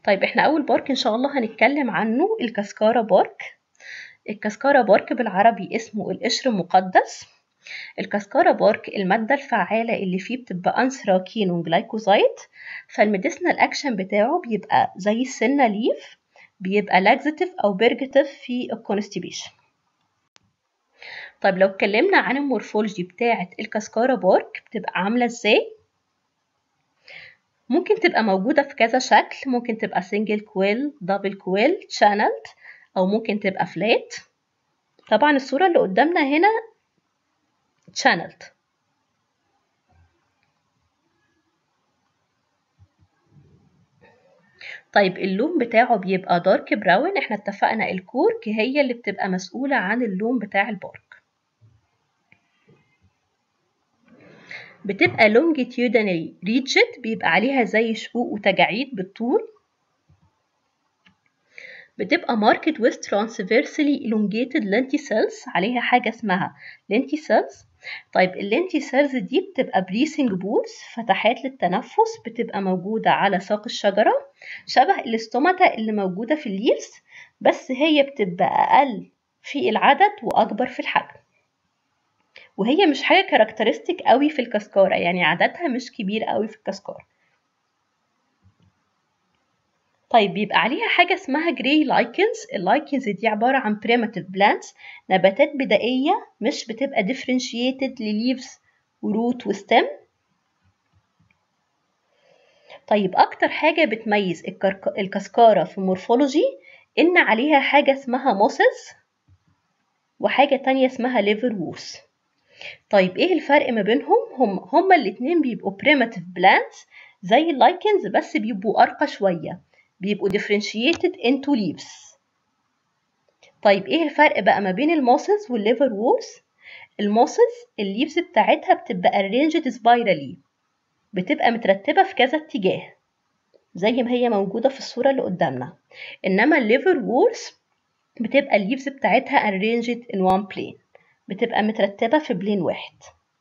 طيب احنا اول بارك ان شاء الله هنتكلم عنه الكسكارة بارك الكسكارة بارك بالعربي اسمه القشر المقدس الكسكارة بارك المادة الفعالة اللي فيه بتبقى أنثراكين جلايكوزايد فالميديسنال أكشن بتاعه بيبقى زي السنة ليف بيبقى لاكزيتيف أو بيرجيتيف في الكونستيبيشن طيب لو اتكلمنا عن المورفولوجي بتاعة الكسكارة بارك بتبقى عاملة ازاي ممكن تبقى موجودة في كذا شكل ممكن تبقى سنجل كويل دبل كويل channeled أو ممكن تبقى فلات طبعا الصورة اللي قدامنا هنا channeled طيب اللون بتاعه بيبقى دارك براون احنا اتفقنا الكورك هي اللي بتبقى مسؤولة عن اللون بتاع البارك بتبقى longitudinally rigid بيبقى عليها زي شقوق وتجاعيد بالطول بتبقى marked with transversely elongated lenticels عليها حاجة اسمها lenticels طيب اللينتيسيلز دي بتبقى بريسنج بورز فتحات للتنفس بتبقى موجودة على ساق الشجرة شبه الاستوماتا اللي موجودة في الليفز بس هي بتبقى أقل في العدد وأكبر في الحجم وهي مش حاجة كاركترستيك قوي في الكسكارة يعني عددها مش كبير قوي في الكسكارة طيب بيبقى عليها حاجة اسمها جراي لايكنز اللايكنز دي عبارة عن primitive plants نباتات بدائية مش بتبقى differentiated لليفز وروت وستم طيب أكتر حاجة بتميز الكسكارة في مورفولوجي إن عليها حاجة اسمها موسز وحاجة تانية اسمها ليفر ووس طيب ايه الفرق ما بينهم هم هما الاتنين بيبقوا primitive plants زي اللايكنز بس بيبقوا أرقى شوية بيبقوا differentiated into leaves طيب ايه الفرق بقى ما بين الموسز والليفر وورز الموسز الليفز بتاعتها بتبقى arranged spirally بتبقى مترتبة في كذا اتجاه زي ما هي موجودة في الصورة اللي قدامنا إنما الليفر وورز بتبقى الليفز بتاعتها arranged in one plane بتبقى مترتبة في بلين واحد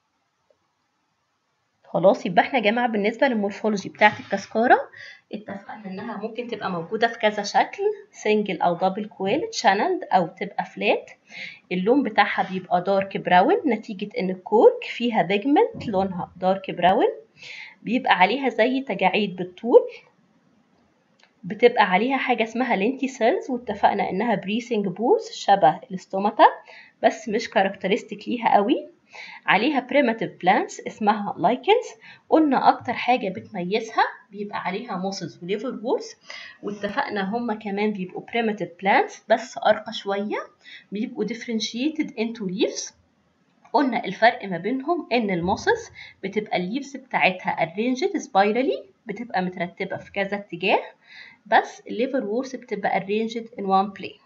خلاص يبقى احنا يا جماعة بالنسبة للمورفولوجي بتاعت الكسكارة اتفقنا انها ممكن تبقى موجودة في كذا شكل سنجل او دبل كويل channeled او تبقى فلات اللون بتاعها بيبقى دارك براون نتيجة ان الكورك فيها بيجمنت لونها دارك براون بيبقى عليها زي تجاعيد بالطول بتبقى عليها حاجة اسمها لينتي سيلز واتفقنا انها بريسنج بورز شبه الاستوماتا بس مش كاركترستيك ليها قوي عليها primitive plants اسمها lichens قلنا أكتر حاجة بتميزها بيبقى عليها موسز وليفر وورز واتفقنا هما كمان بيبقوا primitive plants بس أرقى شوية بيبقوا differentiated into leaves قلنا الفرق ما بينهم إن الموسز بتبقى الليفز بتاعتها arranged spirally بتبقى مترتبة في كذا اتجاه بس الليفر وورز بتبقى arranged in one plane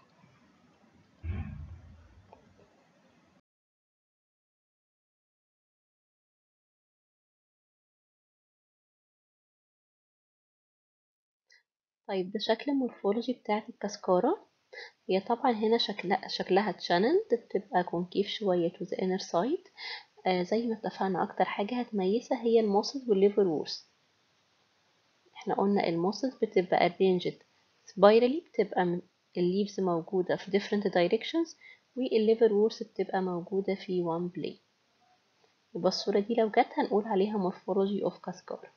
طيب ده شكل المورفولوجي بتاعت الكسكارة هي طبعا هنا شكلها شكلها تشانلد بتبقى كونكيف شوية to the inner side آه زي ما اتفقنا أكتر حاجة هتميزها هي الموسز والليفر وورز احنا قلنا الموسز بتبقى arranged spirally بتبقى الليفز موجودة في different directions والليفر وورز بتبقى موجودة في one plane يبقى الصورة دي لو جت هنقول عليها morphology of cascara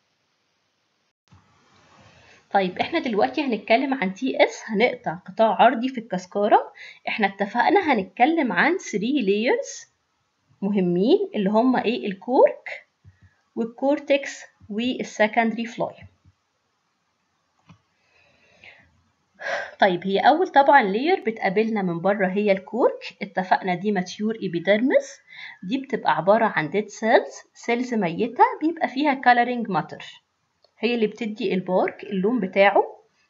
طيب احنا دلوقتي هنتكلم عن تي اس هنقطع قطاع عرضي في الكسكارة احنا اتفقنا هنتكلم عن 3 layers مهمين اللي هما ايه الكورك والكورتكس والسكندري فلاي طيب هي اول طبعا لاير بتقابلنا من بره هي الكورك اتفقنا دي ماتيور ايبيديرمس دي بتبقى عبارة عن ديد سيلز سيلز ميتة بيبقى فيها كالرينج ماتر هي اللي بتدي البارك اللون بتاعه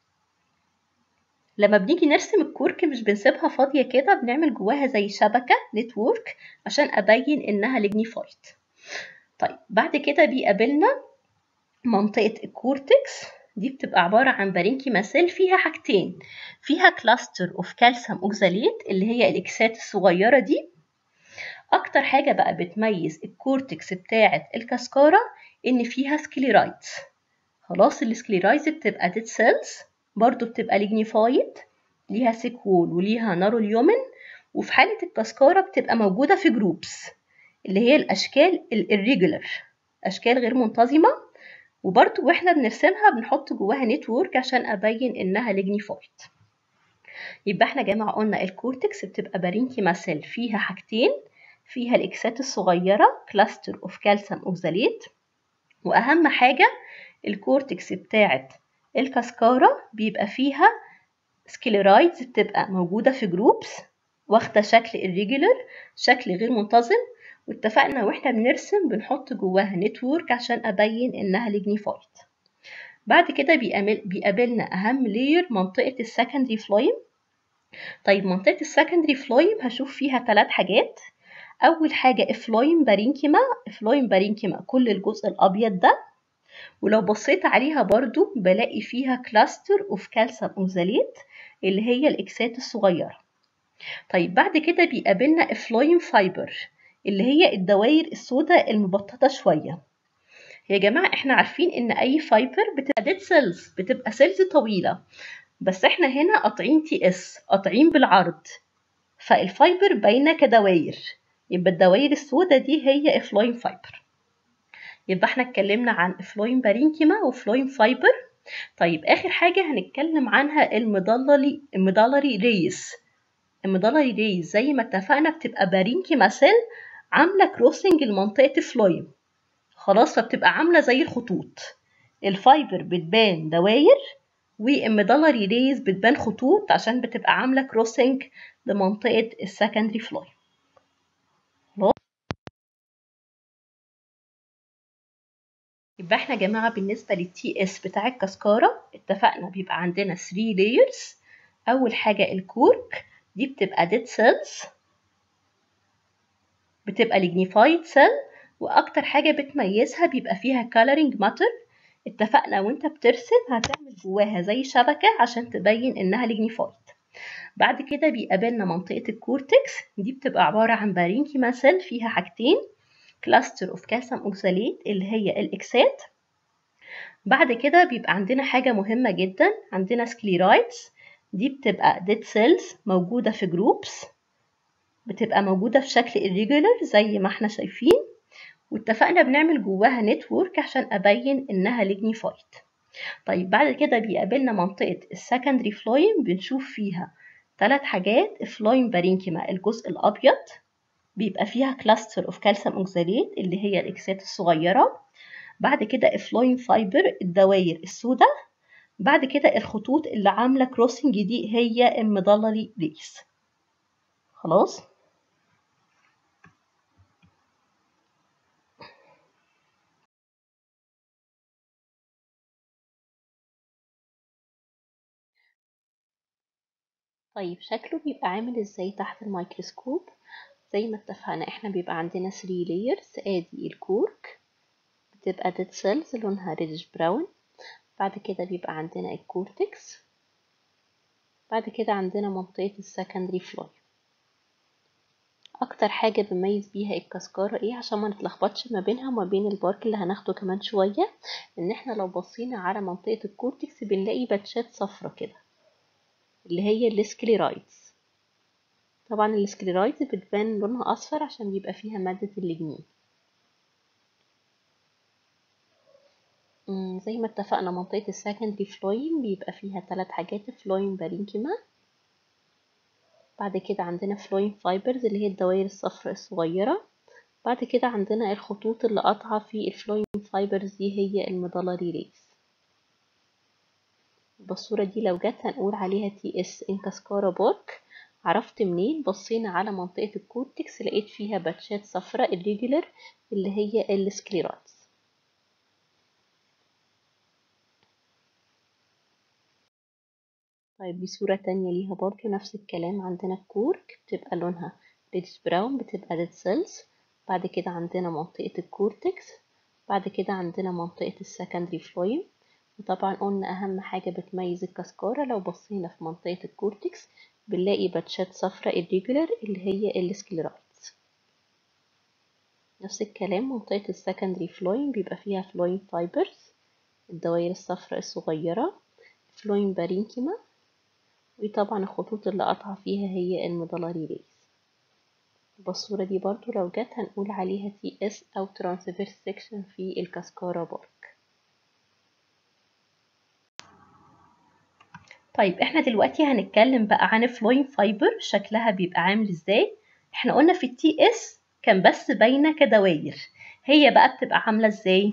لما بنيجي نرسم الكورك مش بنسيبها فاضية كده بنعمل جواها زي شبكة نتورك عشان أبين إنها ليجنيفايد طيب بعد كده بيقابلنا منطقة الكورتكس دي بتبقى عبارة عن بارينكي مسيل فيها حاجتين فيها كلاستر اوف كالسيوم اوكزاليت اللي هي الاكسات الصغيرة دي اكتر حاجة بقى بتميز الكورتكس بتاعة الكاسكارا ان فيها سكليرايتس خلاص السكليرايز بتبقى ديد سيلز برضو بتبقى ليجنيفايد ليها سيكول وليها نارو اليومن وفي حالة الكسكارة بتبقى موجودة في جروبس اللي هي الأشكال الإريجولر أشكال غير منتظمة وبرضو واحنا بنرسمها بنحط جواها نتورك عشان أبين إنها ليجنيفايد يبقى احنا جماعة قلنا الكورتكس بتبقى بارينكيما سيل فيها حاجتين فيها الإكسات الصغيرة كلاستر اوف كالسيوم اوكزاليت وأهم حاجة الكورتكس بتاعت الكاسكارا بيبقى فيها سكليرايدز بتبقى موجودة في جروبس واخدة شكل irregular شكل غير منتظم واتفقنا واحنا بنرسم بنحط جواها نتورك عشان أبين إنها ليجنيفايد بعد كده بيقابلنا أهم لير منطقة السكندري فلويم طيب منطقة السكندري فلويم هشوف فيها ثلاث حاجات أول حاجة إفلويم بارينكيما إفلويم بارينكيما كل الجزء الأبيض ده ولو بصيت عليها برضو بلاقي فيها كلاستر اوف كالسيوم اوزاليت اللي هي الإكسات الصغيرة طيب بعد كده بيقابلنا إفلويم فايبر اللي هي الدوائر السوداء المبططة شوية يا جماعة احنا عارفين ان اي فايبر بتبقى ديد سيلز بتبقى سيلز طويلة بس احنا هنا قاطعين تي اس قاطعين بالعرض فالفايبر باينة كدوائر يبقى الدوائر السوداء دي هي افلويم فايبر يبقى احنا اتكلمنا عن افلويم بارينكيما وفلويم فايبر طيب اخر حاجة هنتكلم عنها المضللي المضلري ريس المضلري ريس زي ما اتفقنا بتبقى بارينكيما سيل عاملة كروسنج لمنطقة فلويم خلاص فبتبقى عاملة زي الخطوط الفايبر بتبان دواير والميدالري ريز بتبان خطوط عشان بتبقى عاملة كروسنج لمنطقة السكندري فلويم يبقى احنا يا جماعة بالنسبة للتي اس بتاع الكسكارة اتفقنا بيبقى عندنا 3 layers أول حاجة الكورك دي بتبقى dead cells بتبقى lignified cell واكتر حاجة بتميزها بيبقى فيها coloring matter اتفقنا وانت بترسم هتعمل جواها زي شبكة عشان تبين انها lignified بعد كده بيقابلنا منطقة الكورتكس دي بتبقى عبارة عن بارينكيما سيل فيها حاجتين كلاستر اوف كالسيوم اوكساليت اللي هي الاكسات بعد كده بيبقى عندنا حاجة مهمة جدا عندنا سكليرايدز دي بتبقى dead cells موجودة في جروبس بتبقى موجودة في شكل irregular زي ما احنا شايفين واتفقنا بنعمل جواها نتورك عشان أبين إنها ليجنيفايد طيب بعد كده بيقابلنا منطقة السكندري فلويم بنشوف فيها ثلاث حاجات فلويم بارينكيما الجزء الأبيض بيبقى فيها كلاستر اوف كالسيوم اوكساليت اللي هي الإكسات الصغيرة بعد كده فلويم فايبر الدواير السوداء بعد كده الخطوط اللي عاملة كروسنج دي هي المضللي ريس خلاص طيب شكله بيبقى عامل ازاي تحت الميكروسكوب زي ما اتفقنا احنا بيبقى عندنا 3 layers ادي الكورك بتبقى dead cells لونها ريدش براون بعد كده بيبقى عندنا الكورتكس بعد كده عندنا منطقة السكندري فلوي اكتر حاجة بميز بيها الكسكارة ايه عشان ما نتلخبطش ما بينها وما بين البارك اللي هناخده كمان شوية ان احنا لو بصينا على منطقة الكورتكس بنلاقي باتشات صفرة كده اللي هي السكليرايدز طبعا السكليرايدز بتبان لونها اصفر عشان بيبقى فيها مادة الليجنين زي ما اتفقنا منطقة السكندري فلويم بيبقى فيها ثلاث حاجات فلويم بارينكيما بعد كده عندنا فلويم فايبرز اللي هي الدوائر الصفراء الصغيرة بعد كده عندنا الخطوط اللي قاطعة في الفلويم فايبرز دي هي الميدالري ريس بالصورة دي لو جت هنقول عليها تي اس انكاسكارا بارك عرفت منين بصينا على منطقة الكورتكس لقيت فيها باتشات صفراء الريجولر اللي هي السكليراتس طيب دي صورة تانية ليها برضه نفس الكلام عندنا الكورك بتبقى لونها ريدش براون بتبقى ديد سيلز بعد كده عندنا منطقة الكورتكس بعد كده عندنا منطقة السكندري فلويم وطبعا قلنا أهم حاجة بتميز الكسكارة لو بصينا في منطقة الكورتكس بنلاقي باتشات صفراء irregular اللي هي السكليرايدز نفس الكلام منطقة السكندري فلويم بيبقى فيها فلويم فايبرز الدوائر الصفراء الصغيرة فلوين بارينكيما وطبعا الخطوط اللي قطع فيها هي الميدالاري ريز الصورة دي برضو لو جت هنقول عليها تي اس أو ترانسفيرس سيكشن في الكاسكارا بارك طيب احنا دلوقتي هنتكلم بقى عن فلوين فايبر شكلها بيبقى عامل ازاي احنا قلنا في التي اس كان بس باينة كدواير هي بقى بتبقى عاملة ازاي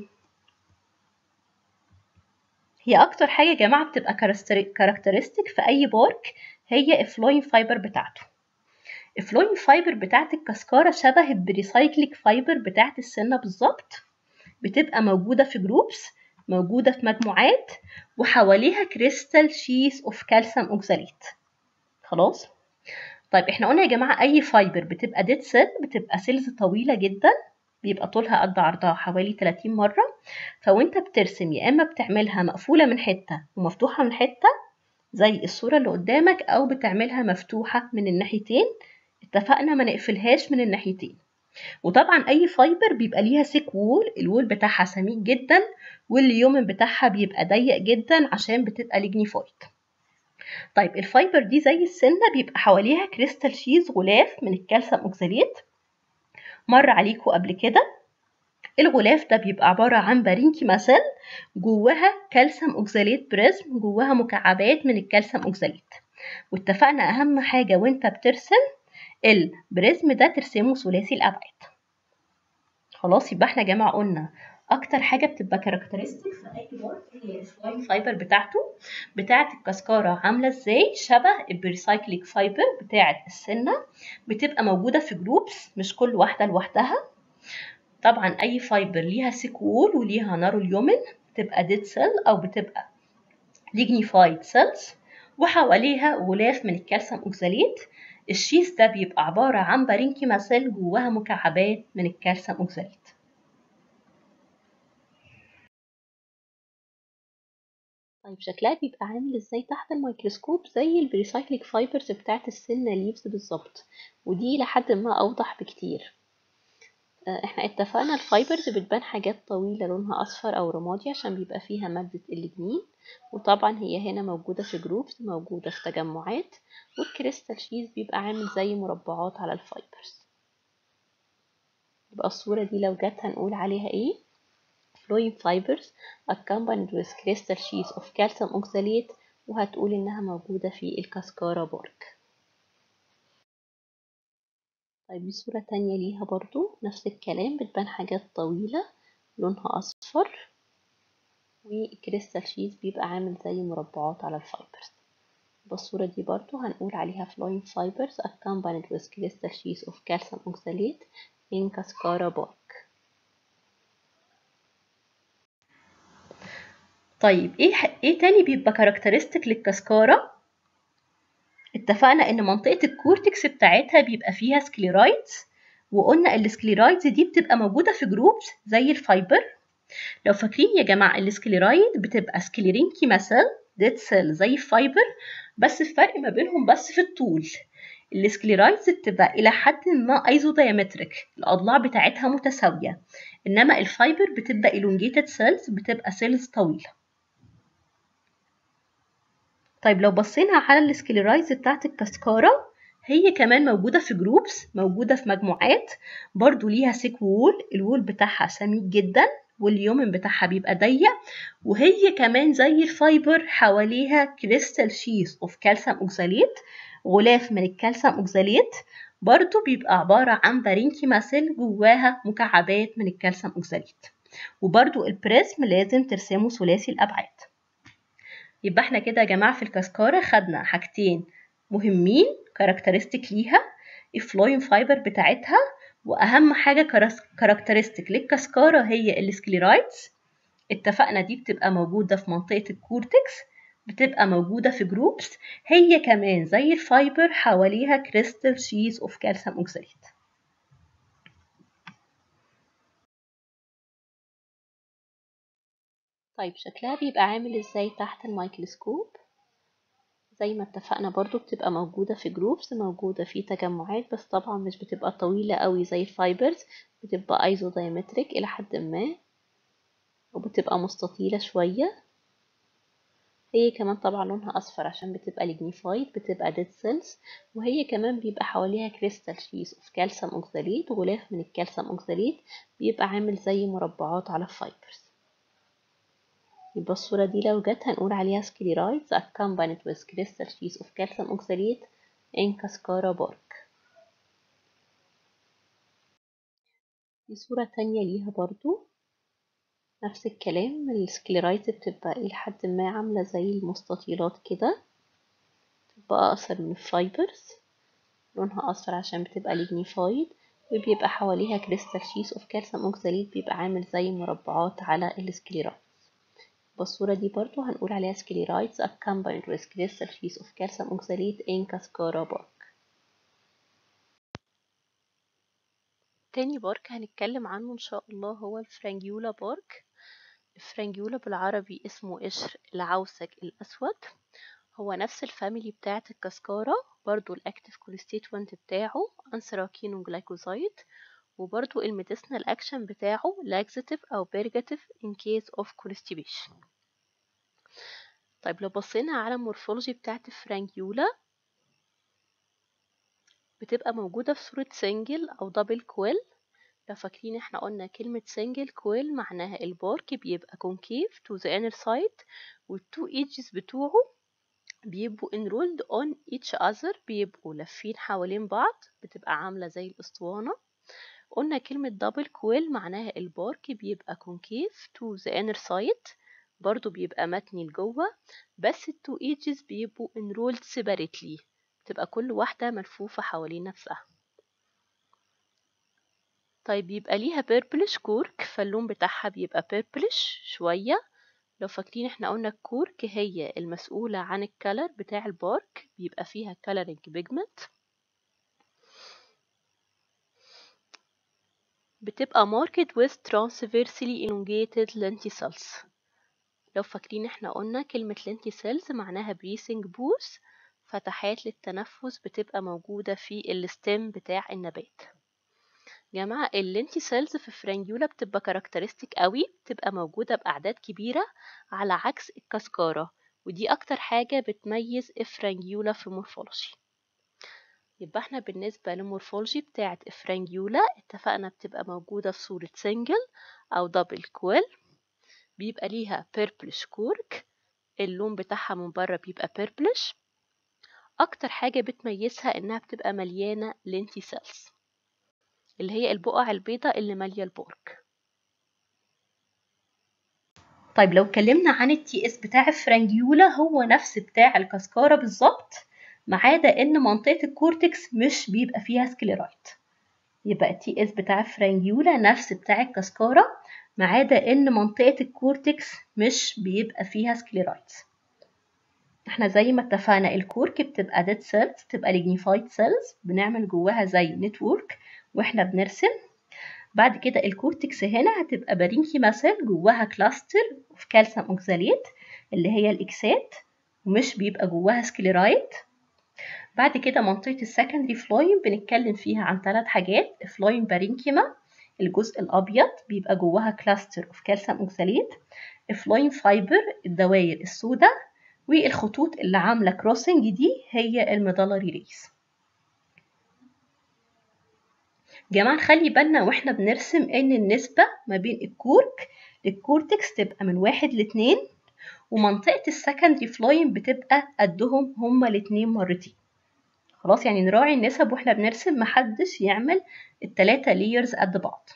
هي اكتر حاجة يا جماعة بتبقى كاركترستيك في اي بارك هي الفلوين فايبر بتاعته الفلوين فايبر بتاعت الكاسكارة شبه البريسايكليك فايبر بتاعت السنة بالظبط بتبقى موجودة في جروبس موجودة في مجموعات وحواليها كريستال شيس اوف كالسيوم اوكساليت خلاص طيب احنا قلنا يا جماعة اي فايبر بتبقى ديد سيل بتبقى سيلز طويلة جدا بيبقى طولها قد عرضها حوالي 30 مرة فوانت بترسم يا اما بتعملها مقفولة من حتة ومفتوحة من حتة زي الصورة اللي قدامك او بتعملها مفتوحة من الناحيتين اتفقنا ما نقفلهاش من الناحيتين وطبعا اي فايبر بيبقى ليها سيك وول الوول بتاعها سميك جدا واليومن بتاعها بيبقى ضيق جدا عشان بتبقى ليجنيفايد طيب الفايبر دي زي السنة بيبقى حواليها كريستال شيز غلاف من الكالسيوم اوكساليت مر عليكم قبل كده الغلاف ده بيبقى عبارة عن بارينكيما سيل جواها كالسيوم اوكساليت بريزم جواها مكعبات من الكالسيوم اوكساليت واتفقنا اهم حاجة وانت بترسم البريزم ده ترسمه ثلاثي الابعاد خلاص يبقى احنا يا جماعه قلنا اكتر حاجه بتبقى كاركترستيك في اي بورد هي الفلاين فايبر بتاعته بتاعه الكاسكاره عامله ازاي شبه البريسايكليك فايبر بتاعه السنه بتبقى موجوده في جروبس مش كل واحده لوحدها طبعا اي فايبر ليها سيك وول وليها نارو اليومن بتبقى ديد سيل او بتبقى ليجنيفايد سيلز وحواليها غلاف من الكالسيوم اوكساليت الشيس ده بيبقى عبارة عن بارينكيما سيل جواها مكعبات من الكالسيوم اوكساليت طيب شكلها بيبقى عامل ازاي تحت الميكروسكوب زي البريسايكليك فايبرز بتاعت السنة ليفز بالظبط ودي لحد ما اوضح بكتير احنا اتفقنا الفايبرز بتبان حاجات طويلة لونها اصفر او رمادي عشان بيبقى فيها مادة الليجنين وطبعا هي هنا موجودة في جروبس موجودة في تجمعات والكريستال شيز بيبقى عامل زي مربعات على الفايبرز يبقى الصورة دي لو جت هنقول عليها ايه flowing fibers accompanied with crystal sheets of calcium oxalate وهتقول انها موجودة في الكاسكارا بارك طيب دي صورة تانية ليها برضو نفس الكلام بتبان حاجات طويلة لونها أصفر والكريستال شيز بيبقى عامل زي مربعات على الفايبرز بالصورة دي برضو هنقول عليها flowing fibers accompanied with crystal sheets of calcium oxalate in cascara bark طيب ايه ايه تاني بيبقى كاركترستيك للكاسكارا اتفقنا ان منطقة الكورتكس بتاعتها بيبقى فيها سكليرايدز وقلنا السكليرايدز دي بتبقى موجودة في جروبس زي الفايبر لو فاكرين يا جماعة السكليرايد بتبقى سكليرينكيما سيل ديد سيل زي الفايبر بس الفرق ما بينهم بس في الطول السكليرايدز بتبقى إلى حد ما ايزودايمتريك الأضلاع بتاعتها متساوية إنما الفايبر بتبقى elongated سيلز بتبقى سيلز طويلة طيب لو بصينا على السكليرايدز بتاعت الكاسكارا هي كمان موجودة في جروبس موجودة في مجموعات برضو ليها سيك وول الوول بتاعها سميك جدا واليومن بتاعها بيبقى ضيق وهي كمان زي الفايبر حواليها كريستال شيز اوف كالسيوم اوكساليت غلاف من الكالسيوم اوكساليت برضو بيبقى عبارة عن بارينكيما سيل جواها مكعبات من الكالسيوم اوكساليت وبرضو البريزم لازم ترسمه ثلاثي الأبعاد يبقى احنا كده يا جماعة في الكاسكارة خدنا حاجتين مهمين كاركترستيك ليها الفلوين فايبر بتاعتها واهم حاجه كاركترستيك للكاسكارا هي السكليرايدز اتفقنا دي بتبقى موجوده في منطقه الكورتكس بتبقى موجوده في جروبس هي كمان زي الفايبر حواليها كريستال شيز اوف كالسيوم اوكساليت طيب شكلها بيبقى عامل ازاي تحت الميكروسكوب زي ما اتفقنا برضو بتبقى موجودة في جروبس موجودة في تجمعات بس طبعا مش بتبقى طويلة قوي زي الفايبرز بتبقى ايزودايمتريك إلى حد ما وبتبقى مستطيلة شوية هي كمان طبعا لونها اصفر عشان بتبقى ليجنيفايد بتبقى ديد سيلز وهي كمان بيبقى حواليها كريستال شيز اوف كالسيوم اوكساليت وغلاف من الكالسيوم اوكساليت بيبقى عامل زي مربعات على الفايبرز يبقى الصورة دي لو جت هنقول عليها سكليرايدز accompanied with crystal sheets of calcium oxalate in cascara bark دي صورة تانية ليها برضو نفس الكلام السكليرايت بتبقى إلى حد ما عاملة زي المستطيلات كده بتبقى أقصر من الفايبرز لونها أصفر عشان بتبقى ليجنيفايد وبيبقى حواليها كريستال شيس اوف كالسيوم اوكساليت بيبقى عامل زي مربعات على السكليرايت بالصورة دي برضو هنقول عليها سكليرايتس accompanied with crystal sheets of calcium oxalate in cascara bark تاني بارك هنتكلم عنه إن شاء الله هو الفرانجيولا بارك الفرانجيولا بالعربي اسمه قشر العوسك الأسود هو نفس الفاميلي بتاعة الكاسكارا برضو الأكتيف كونستيتوينت بتاعه أنثراكينو جلايكوزايد وبرضو الميديسنال أكشن بتاعه لاكزيتيف أو بيرجاتيف in case of constipation طيب لو بصينا على المورفولوجي بتاعت الفرانجيولا بتبقى موجودة في صورة سنجل أو دبل كويل لو فاكرين احنا قلنا كلمة سنجل كويل معناها البارك بيبقى كونكيف to the inner side والتو ايدجز بتوعه بيبقوا enrolled on each other بيبقوا لافين حوالين بعض بتبقى عاملة زي الأسطوانة قلنا كلمة دبل كويل معناها البارك بيبقى كونكيف to the inner side برضو بيبقى متني لجوه بس التو ايدجز بيبقوا enrolled separately بتبقى كل واحدة ملفوفة حوالين نفسها طيب بيبقى ليها بيربلش كورك فاللون بتاعها بيبقى بيربلش شوية لو فاكرين احنا قلنا الكورك هي المسؤولة عن الكالر بتاع البارك بيبقى فيها coloring بيجمنت بتبقى marked with transversely elongated lenticels لو فاكرين احنا قلنا كلمة lenticels معناها breathing booth فتحات للتنفس بتبقى موجودة في الستيم بتاع النبات جماعة اللينتي سيلز في فرانجيولا بتبقى كاركترستيك قوي بتبقى موجودة بأعداد كبيرة على عكس الكاسكارا ودي أكتر حاجة بتميز الفرانجيولا في مورفولوجي يبقى احنا بالنسبة للمورفولوجي بتاعة الفرانجيولا اتفقنا بتبقى موجودة في صورة سنجل أو دبل كويل بيبقى ليها بيربلش كورك اللون بتاعها من بره بيبقى بيربلش أكتر حاجة بتميزها إنها بتبقى مليانة لينتي سيلز اللي هي البقع البيضاء اللي مالية البورك طيب لو اتكلمنا عن التي اس بتاع الفرانجيولا هو نفس بتاع الكاسكارا بالظبط ما عدا ان منطقة الكورتكس مش بيبقى فيها سكليرايت يبقى التي اس بتاع الفرانجيولا نفس بتاع الكاسكارا ما عدا ان منطقة الكورتكس مش بيبقى فيها سكليرايت احنا زي ما اتفقنا الكورك بتبقى ديد سيلز بتبقى ليجنيفايد سيلز بنعمل جواها زي نتورك واحنا بنرسم بعد كده الكورتكس هنا هتبقى بارينكي مثل جواها كلاستر اوف كالسيوم اوكساليت اللي هي الاكسات ومش بيبقى جواها سكليرايت بعد كده منطقة السكندري فلويم بنتكلم فيها عن ثلاث حاجات فلويم بارينكيما الجزء الأبيض بيبقى جواها كلاستر اوف كالسيوم اوكساليت فلويم فايبر الدوائر السوداء والخطوط اللي عاملة كروسنج دي هي الميدالري ريس جماعة خلي بالنا واحنا بنرسم ان النسبة ما بين الكورك للكورتكس تبقى من واحد لاتنين ومنطقة السكندري فلويم بتبقى قدهم هما الاتنين مرتين خلاص يعني نراعي النسب واحنا بنرسم محدش يعمل التلاتة ليرز قد بعض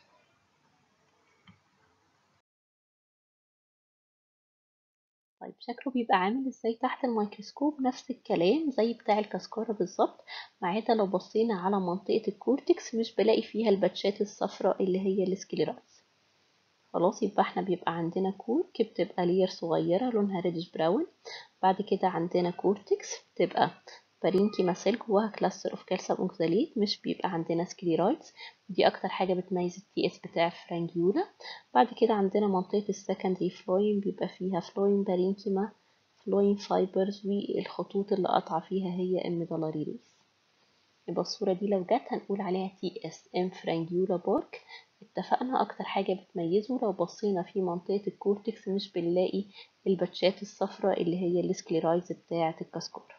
طيب شكله بيبقى عامل ازاي تحت الميكروسكوب نفس الكلام زي بتاع الكاسكارة بالظبط ما عدا لو بصينا على منطقة الكورتكس مش بلاقي فيها الباتشات الصفراء اللي هي السكليرايز خلاص يبقى احنا بيبقى عندنا كورك بتبقى لير صغيرة لونها ريدش براون بعد كده عندنا كورتكس بتبقى بارينكي ماسيل جواها كلاستر اوف كالسيوم اوكساليت مش بيبقى عندنا سكليرايدز دي اكتر حاجه بتميز التي اس بتاع فرانجيولا بعد كده عندنا منطقه السكندري فلويم بيبقى فيها فلويم بارينكيما فلويم فايبرز والخطوط اللي قاطعه فيها هي الميدالاري ريس يبقى الصوره دي لو جت هنقول عليها تي اس ام فرانجيولا بارك اتفقنا اكتر حاجة بتميزه لو بصينا في منطقة الكورتكس مش بنلاقي الباتشات الصفراء اللي هي السكليرايز بتاعة الكاسكارا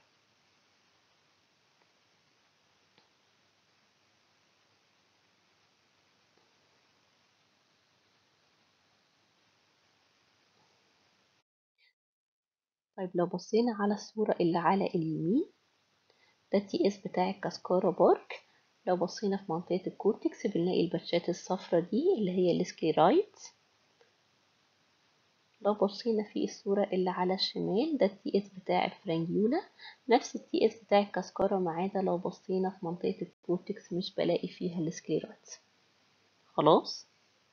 طيب لو بصينا على الصورة اللي على اليمين ده التي اس بتاع الكاسكارا بارك لو بصينا في منطقة الكورتكس بنلاقي الباتشات الصفرا دي اللي هي السكليرايتس لو بصينا في الصورة اللي على الشمال ده التي اس بتاع الفرانجيولا نفس التي اس بتاع الكاسكارا ما عدا لو بصينا في منطقة الكورتكس مش بلاقي فيها السكليرايتس خلاص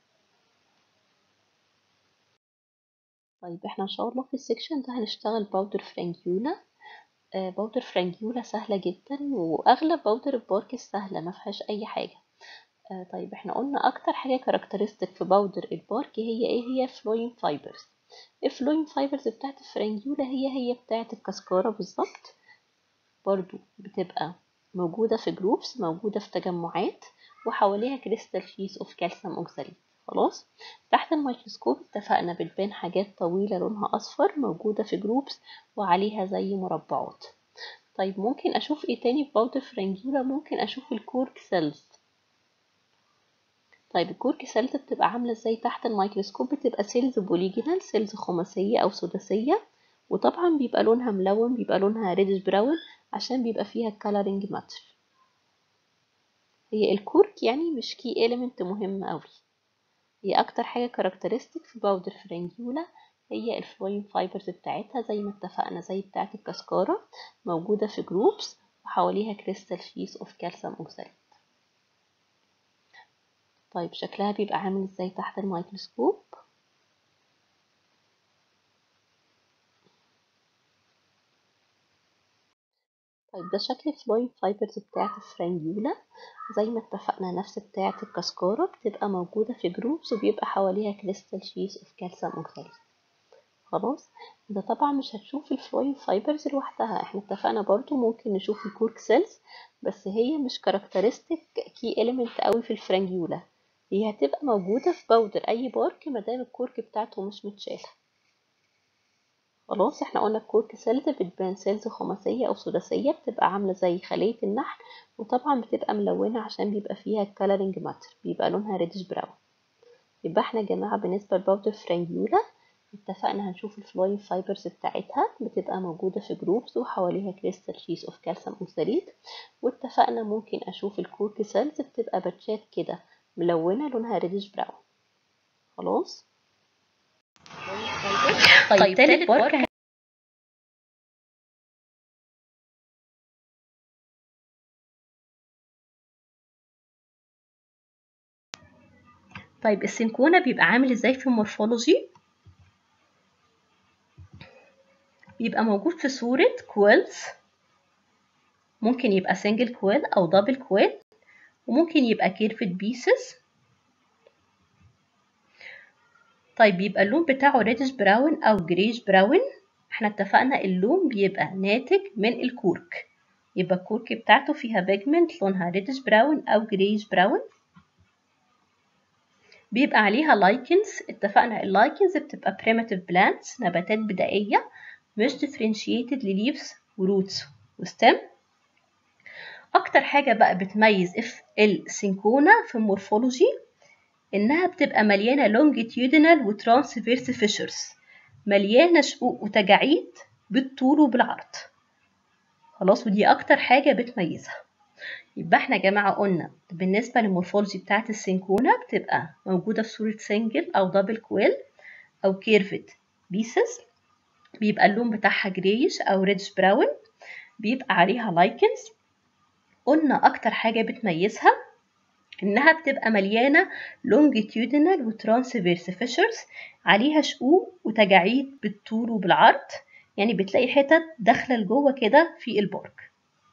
طيب احنا ان شاء الله في السكشن ده هنشتغل باودر فرانجيولا آه باودر فرانجيولا سهلة جدا واغلب باودر البارك سهلة ما فيهاش اي حاجة آه طيب احنا قلنا اكتر حاجة كاركترستيك في باودر البارك هي ايه هي فلويم فايبرز الفلويم فايبرز بتاعت الفرانجيولا هي هي بتاعت الكاسكارا بالظبط برضو بتبقى موجودة في جروبس موجودة في تجمعات وحواليها كريستال شيس اوف كالسيوم اوكساليت خلاص تحت الميكروسكوب اتفقنا بتبان حاجات طويلة لونها أصفر موجودة في جروبس وعليها زي مربعات طيب ممكن أشوف ايه تاني في باودر فرانجيولا ممكن أشوف الكورك سيلز طيب الكورك سيلز بتبقى عاملة ازاي تحت الميكروسكوب بتبقى سيلز بوليجينال سيلز خماسية أو سداسية وطبعا بيبقى لونها ملون بيبقى لونها ريدش براون عشان بيبقى فيها كالرينج ماتر هي الكورك يعني مش كي إيليمنت مهم أوي هي أكتر حاجة كاركترستيك في باودر فرانجيولا هي الفلويم فايبرز بتاعتها زي ما اتفقنا زي بتاعة الكاسكارا موجودة في جروبس وحواليها كريستال شيس اوف كالسيوم اوكساليت طيب شكلها بيبقى عامل ازاي تحت الميكروسكوب طيب ده شكل الفلويم فايبرز بتاعة الفرانجيولا زي ما اتفقنا نفس بتاعة الكاسكارا بتبقى موجودة في جروبس وبيبقى حواليها كريستال شيس اوف كالسيوم اوكساليت خلاص ده طبعا مش هتشوف الفلويم فايبرز لوحدها احنا اتفقنا برضو ممكن نشوف الكورك سيلز بس هي مش كاركترستيك كي اليمنت قوي في الفرانجيولا هي هتبقى موجودة في باودر أي بارك مادام الكورك بتاعته مش متشالة خلاص احنا قلنا الكورك سيلز بتبان سيلز خماسية أو سداسية بتبقى عاملة زي خلية النحل وطبعا بتبقى ملونة عشان بيبقى فيها الكالرينج ماتر بيبقى لونها ريدش براون يبقى احنا يا جماعة بالنسبة لباودر فرانجيولا اتفقنا هنشوف الفلويم فايبرز بتاعتها بتبقى موجودة في جروبس وحواليها كريستال شيس اوف كالسيوم اوكساليت واتفقنا ممكن اشوف الكورك سيلز بتبقى باتشات كده ملونة لونها ريدش براون خلاص طيب, طيب تالت بارك طيب السنكونة بيبقى عامل ازاي في المورفولوجي بيبقى موجود في صورة كويلز ممكن يبقى سنجل كويل أو دبل كويل وممكن يبقى كيرفد بيسز طيب بيبقى اللون بتاعه ريدش براون أو جريش براون احنا اتفقنا اللون بيبقى ناتج من الكورك يبقى الكورك بتاعته فيها بيجمنت لونها ريدش براون أو جريش براون بيبقى عليها لايكنز اتفقنا اللايكنز بتبقى primitive plants نباتات بدائية مش differentiated لليفز وروتس وستم أكتر حاجة بقى بتميز السنكونة في المورفولوجي إنها بتبقى مليانة longitudinal وترانسفيرس فيشرز مليانة شقوق وتجاعيد بالطول وبالعرض خلاص ودي أكتر حاجة بتميزها يبقى احنا يا جماعة قلنا بالنسبة للمورفولوجي بتاعت السنكونة بتبقى موجودة في صورة سنجل أو دبل كويل أو كيرفد بيسز بيبقى اللون بتاعها جريش أو ريدش براون بيبقى عليها لايكنز قلنا أكتر حاجة بتميزها إنها بتبقى مليانة longitudinal وترانسفيرس فيشرز عليها شقوق وتجاعيد بالطول وبالعرض يعني بتلاقي حتت داخلة لجوه كده في البارك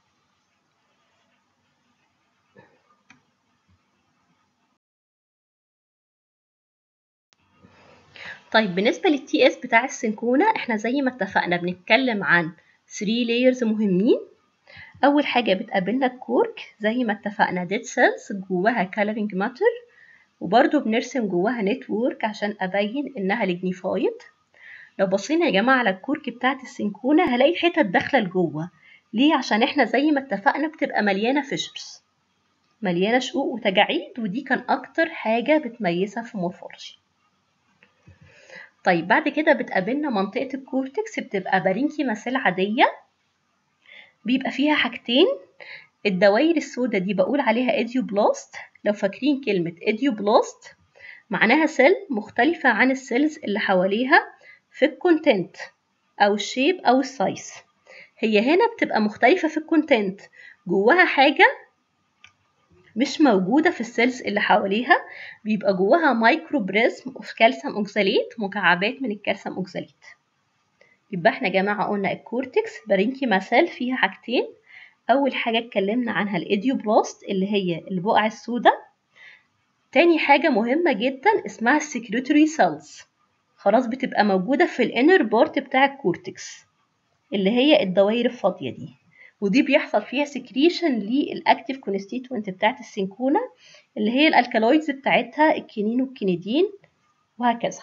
طيب بالنسبة للتي اس بتاع السنكونة احنا زي ما اتفقنا بنتكلم عن 3 لايرز مهمين أول حاجة بتقابلنا الكورك زي ما اتفقنا ديد سيلز جواها كالرينج ماتر وبرضو بنرسم جواها نتورك عشان أبين إنها ليجنيفايد لو بصينا يا جماعة على الكورك بتاعت السنكونة هلاقي حتت داخلة لجوه ليه؟ عشان احنا زي ما اتفقنا بتبقى مليانة فيشرز مليانة شقوق وتجاعيد ودي كان أكتر حاجة بتميزها في مورفولوجي طيب بعد كده بتقابلنا منطقة الكورتكس بتبقى بارينكي مسيل عادية بيبقى فيها حاجتين الدوائر السوداء دي بقول عليها ايديوبلاست لو فاكرين كلمة ايديوبلاست معناها سيل مختلفة عن السيلز اللي حواليها في الكونتنت أو الشيب أو السايز هي هنا بتبقى مختلفة في الكونتنت جواها حاجة مش موجودة في السيلز اللي حواليها بيبقى جواها مايكرو بريزم اوف كالسيوم اوكساليت مكعبات من الكالسيوم اوكساليت يبقى احنا يا جماعة قلنا الكورتكس بارينكي مسال فيها حاجتين أول حاجة اتكلمنا عنها الإيديوبلاست اللي هي البقع السوداء تاني حاجة مهمة جدا اسمها السكريتوري سيلز خلاص بتبقى موجودة في الانر بارت بتاع الكورتكس اللي هي الدوائر الفاضية دي ودي بيحصل فيها سكريشن للاكتيف كونستيتوينت بتاعت السينكونا اللي هي الالكالويدز بتاعتها الكينين والكينيدين وهكذا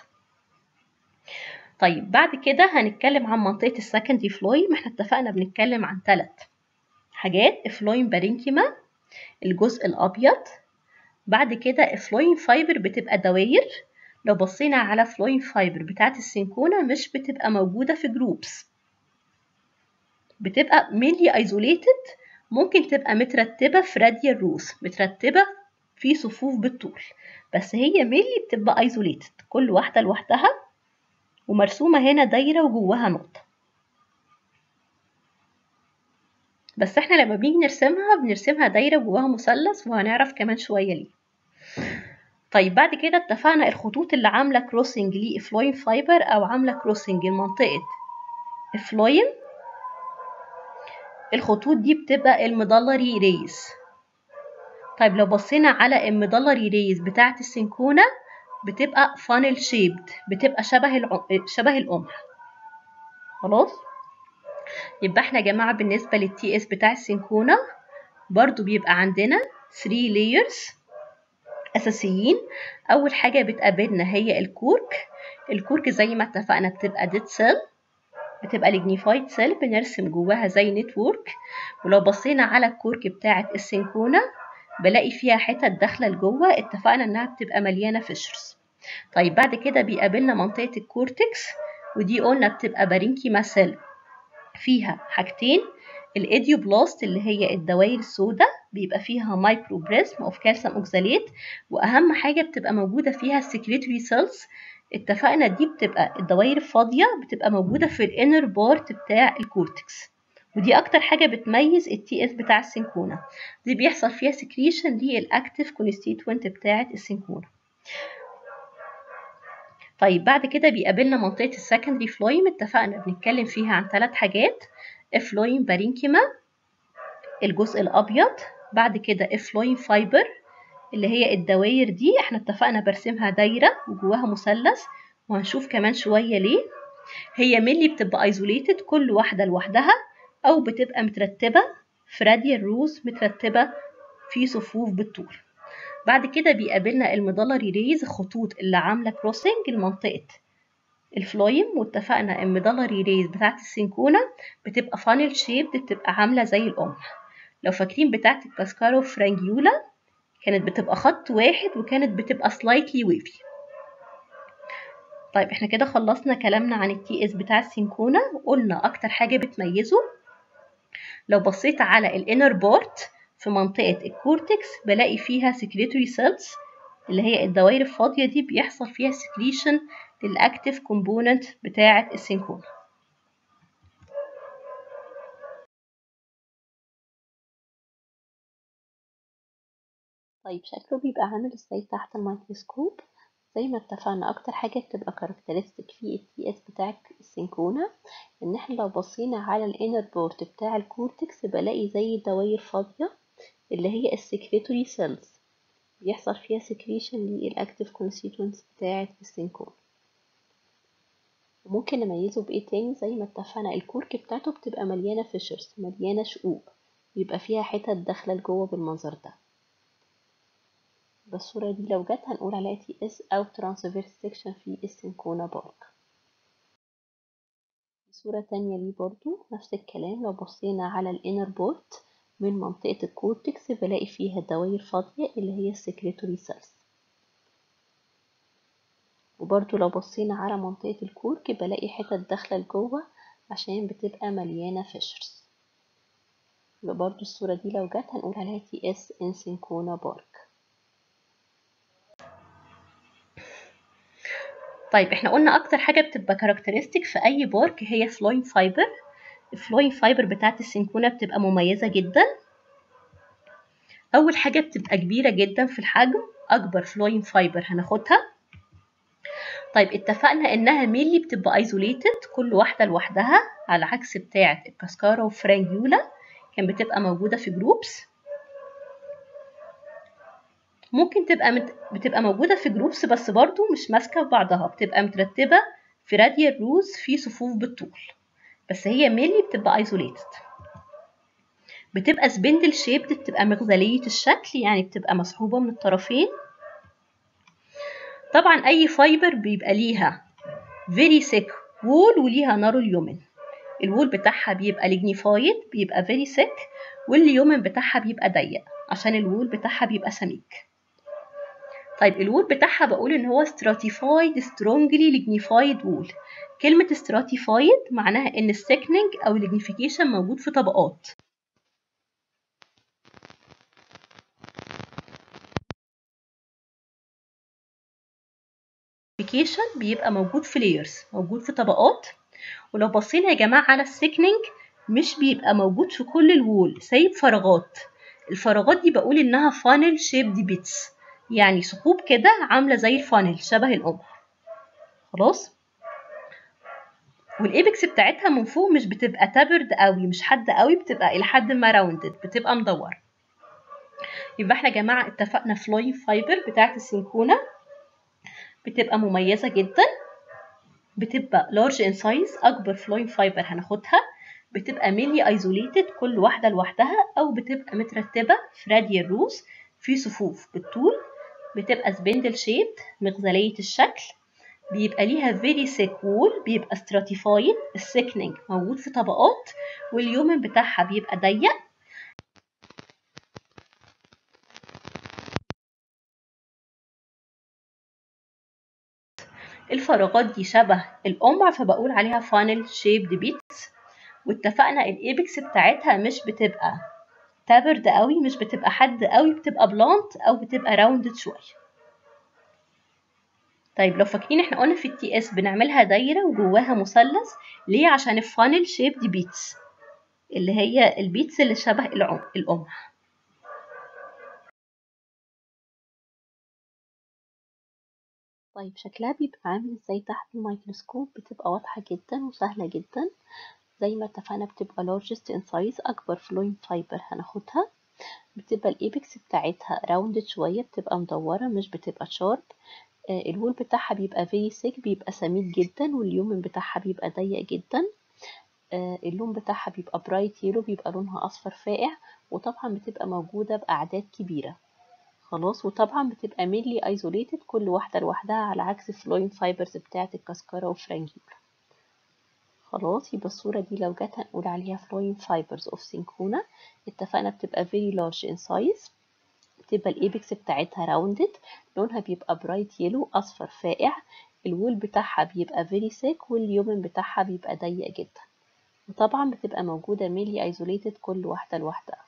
طيب بعد كده هنتكلم عن منطقة السكندري فلويم احنا اتفقنا بنتكلم عن ثلاث حاجات افلويم بارينكيما الجزء الابيض بعد كده افلويم فايبر بتبقى دواير لو بصينا على فلويم فايبر بتاعت السينكونا مش بتبقى موجودة في جروبس بتبقى mainly isolated ممكن تبقى مترتبة في radial روس مترتبة في صفوف بالطول بس هي mainly بتبقى isolated كل واحدة لوحدها ومرسومة هنا دايرة وجواها نقطة بس احنا لما بنيجي نرسمها بنرسمها دايرة جواها مثلث وهنعرف كمان شوية ليه طيب بعد كده اتفقنا الخطوط اللي عاملة كروسنج لإفلويم فايبر أو عاملة كروسنج لمنطقة إفلويم الخطوط دي بتبقى المدلري ريز طيب لو بصينا على المدلري ريز بتاعة السنكونة بتبقى فانل شيبد بتبقى شبه الع... شبه القمح خلاص يبقى احنا يا جماعة بالنسبة للتي اس بتاع السنكونة برضو بيبقى عندنا 3 layers أساسيين أول حاجة بتقابلنا هي الكورك الكورك زي ما اتفقنا بتبقى ديد سيل بتبقى ليجنيفايد سيل بنرسم جواها زي نتورك ولو بصينا على الكورك بتاعة السنكونة بلاقي فيها حتت داخلة لجوه اتفقنا انها بتبقى مليانة فيشرز طيب بعد كده بيقابلنا منطقة الكورتكس ودي قلنا بتبقى بارينكيما سيل فيها حاجتين الايديوبلاست اللي هي الدوائر السوداء بيبقى فيها مايكرو بريزم اوف كالسيوم اوكساليت واهم حاجه بتبقى موجوده فيها السكريتوري سيلز اتفقنا دي بتبقى الدوائر الفاضيه بتبقى موجوده في الانر بارت بتاع الكورتكس ودي اكتر حاجه بتميز التي اس بتاع السنكونا دي بيحصل فيها سكريشن للاكتيف كونستيتوينت بتاعه السنكونا طيب بعد كده بيقابلنا منطقة السكندري فلويم اتفقنا بنتكلم فيها عن ثلاث حاجات افلويم بارينكيما الجزء الأبيض بعد كده افلويم فايبر اللي هي الدواير دي احنا اتفقنا برسمها دايرة وجواها مثلث وهنشوف كمان شوية ليه هي ملي بتبقى ايزوليتد كل واحدة لوحدها أو بتبقى مترتبة في راديال روز مترتبة في صفوف بالطول بعد كده بيقابلنا المدلري ريز الخطوط اللي عاملة كروسنج لمنطقة الفلويم واتفقنا المدلري ريز بتاعت السنكونا بتبقى فانل شيبد بتبقى عاملة زي القمح لو فاكرين بتاعت الكاسكارو فرانجيولا كانت بتبقى خط واحد وكانت بتبقى سلايتلي ويفي طيب احنا كده خلصنا كلامنا عن التي اس بتاع السنكونا وقلنا اكتر حاجة بتميزه لو بصيت على الانر بارت في منطقة الكورتكس بلاقي فيها secretory cells اللي هي الدوائر الفاضية دي بيحصل فيها secretion للأكتيف كومبوننت بتاعة السينكون طيب شكله بيبقى عامل ازاي تحت الميكروسكوب زي ما اتفقنا اكتر حاجة بتبقى كاركترستيك في التي اس بتاع السينكونا ان احنا لو بصينا على الانر بورت بتاع الكورتكس بلاقي زي دوائر فاضية اللي هي السكريتوري سيلز بيحصل فيها سكريشن للاكتيف كونستيتوينتس بتاعة السينكون وممكن نميزه بايه تاني زي ما اتفقنا الكورك بتاعته بتبقى مليانة فيشرز مليانة شقوق بيبقى فيها حتت داخلة لجوه بالمنظر ده يبقى الصورة دي لو جت هنقول عليها تي اس أو ترانسفيرس سيكشن في السنكونا بارك صورة تانية ليه برضو نفس الكلام لو بصينا على الانر بورت من منطقة الكورتكس بلاقي فيها دوائر فاضية اللي هي السكريتوري سيلز وبرضو لو بصينا على منطقة الكورك بلاقي حتت داخلة لجوه عشان بتبقى مليانة فيشرز يبقى برضو الصورة دي لو جت هنقول عليها تي اس ان سينكونا بارك طيب احنا قلنا اكتر حاجة بتبقى كاركترستيك في اي بارك هي فلوين فايبر الفلوين فايبر بتاعت السينكونا بتبقى مميزة جدا اول حاجة بتبقى كبيرة جدا في الحجم اكبر فلوين فايبر هناخدها طيب اتفقنا انها ميلي بتبقى ايزوليتد كل واحدة لوحدها على عكس بتاعة الكاسكارا وفرانجيولا كان بتبقى موجودة في جروبس ممكن تبقى مت... بتبقى موجودة في جروبس بس برضو مش ماسكة في بعضها بتبقى مترتبة في راديال روز في صفوف بالطول بس هي ميلي بتبقى ايزوليتد بتبقى سبندل شيبد بتبقى مغزلية الشكل يعني بتبقى مسحوبة من الطرفين طبعا اي فايبر بيبقى ليها very thick وول وليها نارو اليومن الوول بتاعها بيبقى ليجنيفايد بيبقى very thick واليومن بتاعها بيبقى ضيق عشان الوول بتاعها بيبقى سميك طيب الوول بتاعها بقول ان هو stratified strongly lignified wool كلمة stratified معناها ان السكننج او lignification موجود في طبقات lignification بيبقى موجود في layers موجود في طبقات ولو بصينا يا جماعة على السكننج مش بيبقى موجود في كل الوول سايب فراغات الفراغات دي بقول انها funnel shaped bits يعني ثقوب كده عاملة زي الفانل شبه القمح خلاص والايبكس بتاعتها من فوق مش بتبقى تابرد قوي مش حد قوي بتبقى الى حد ما راوندد بتبقى مدوره يبقى احنا يا جماعه اتفقنا فلوين فايبر بتاعت السينكونا بتبقى مميزه جدا بتبقى لارج ان سايز اكبر فلوين فايبر هناخدها بتبقى ميلي ايزوليتد كل واحده لوحدها او بتبقى مترتبه في راديال روز في صفوف بالطول بتبقى سبندل شيبد مغزلية الشكل بيبقى ليها very thick wall بيبقى stratified السكننج موجود في طبقات واليومن بتاعها بيبقى ضيق الفراغات دي شبه القمع فبقول عليها funnel shaped bits واتفقنا الايبكس بتاعتها مش بتبقى تابرد قوي مش بتبقى حد قوي بتبقى بلانت او بتبقى راوندد شويه طيب لو فاكرين احنا قلنا في التي اس بنعملها دايره وجواها مثلث ليه عشان الفانل شيب دي بيتس اللي هي البيتس اللي شبه القمح طيب شكلها بيبقى عامل ازاي تحت الميكروسكوب بتبقى واضحه جدا وسهله جدا زي ما اتفقنا بتبقى largest in size أكبر فلوين فايبر هناخدها بتبقى الإيبكس بتاعتها راوندد شوية بتبقى مدورة مش بتبقى شارب آه الوول بتاعها بيبقى very thick بيبقى سميك جدا واليومن بتاعها بيبقى ضيق جدا آه اللون بتاعها بيبقى برايت يلو بيبقى لونها أصفر فاقع وطبعا بتبقى موجودة بأعداد كبيرة خلاص وطبعا بتبقى مينلي ايزوليتد كل واحدة لوحدها على عكس فلوين فايبرز بتاعة الكاسكارا وفرانجيولا خلاص يبقى الصورة دي لو جت هنقول عليها flowing fibers of syncona اتفقنا بتبقى very large in size بتبقى الايبكس بتاعتها rounded لونها بيبقى bright yellow أصفر فاقع الوول بتاعها بيبقى very thick واليومن بتاعها بيبقى ضيق جدا وطبعا بتبقى موجودة mainly isolated كل واحدة لوحدها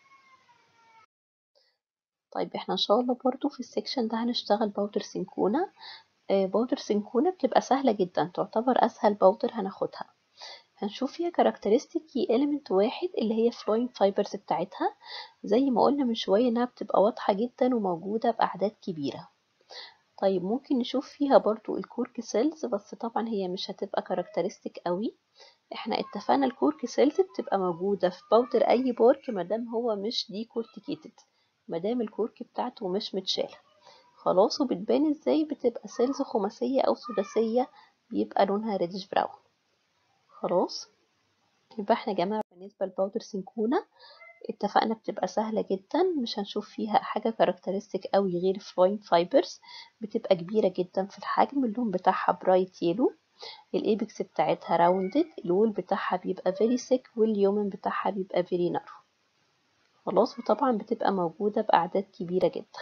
طيب احنا ان شاء الله برضو في السكشن ده هنشتغل باودر سينكونا باودر سينكونا بتبقى سهلة جدا تعتبر أسهل باودر هناخدها هنشوف فيها كاركترستيك كي element واحد اللي هي flowing fibers بتاعتها زي ما قلنا من شوية انها بتبقى واضحة جدا وموجودة بأعداد كبيرة طيب ممكن نشوف فيها برضو الكورك سيلز بس طبعا هي مش هتبقى كاركترستيك قوي احنا اتفقنا الكورك سيلز بتبقى موجودة في باودر اي بارك مادام هو مش ديكورتيكيتد مادام الكورك بتاعته مش متشالة خلاص وبتبان ازاي بتبقى سيلز خماسية او سداسية بيبقى لونها ريدش براون خلاص يبقى احنا يا جماعة بالنسبة لباودر سينكونا اتفقنا بتبقى سهلة جدا مش هنشوف فيها حاجة كاركترستيك قوي غير فلوينج فايبرز بتبقى كبيرة جدا في الحجم اللون بتاعها برايت يلو الايبكس بتاعتها راوندد الوول بتاعها بيبقى فيري سيك واليومن بتاعها بيبقى فيري نارو خلاص وطبعا بتبقى موجودة بأعداد كبيرة جدا